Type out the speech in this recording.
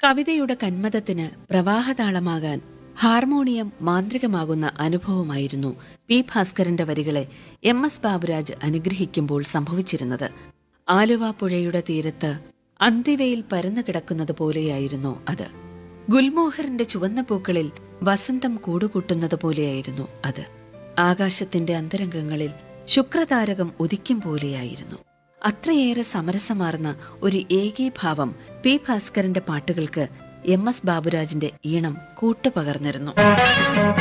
കവിതയുടെ കന്മതത്തിന് പ്രവാഹതാളമാകാൻ ഹാർമോണിയം മാന്ത്രികമാകുന്ന അനുഭവമായിരുന്നു പി ഭാസ്കരന്റെ വരികളെ എം എസ് ബാബുരാജ് അനുഗ്രഹിക്കുമ്പോൾ സംഭവിച്ചിരുന്നത് ആലുവ പുഴയുടെ തീരത്ത് അന്തിവയിൽ പരന്നു കിടക്കുന്നത് പോലെയായിരുന്നു അത് ഗുൽമോഹറിന്റെ ചുവന്ന പൂക്കളിൽ വസന്തം കൂടുകൂട്ടുന്നത് പോലെയായിരുന്നു അത് ആകാശത്തിന്റെ അന്തരംഗങ്ങളിൽ ശുക്രതാരകം ഉദിക്കും പോലെയായിരുന്നു അത്രയേറെ സമരസമാർന്ന ഒരു ഏകീഭാവം പി ഭാസ്കരന്റെ പാട്ടുകൾക്ക് എം എസ് ബാബുരാജിന്റെ ഈണം കൂട്ടുപകർന്നിരുന്നു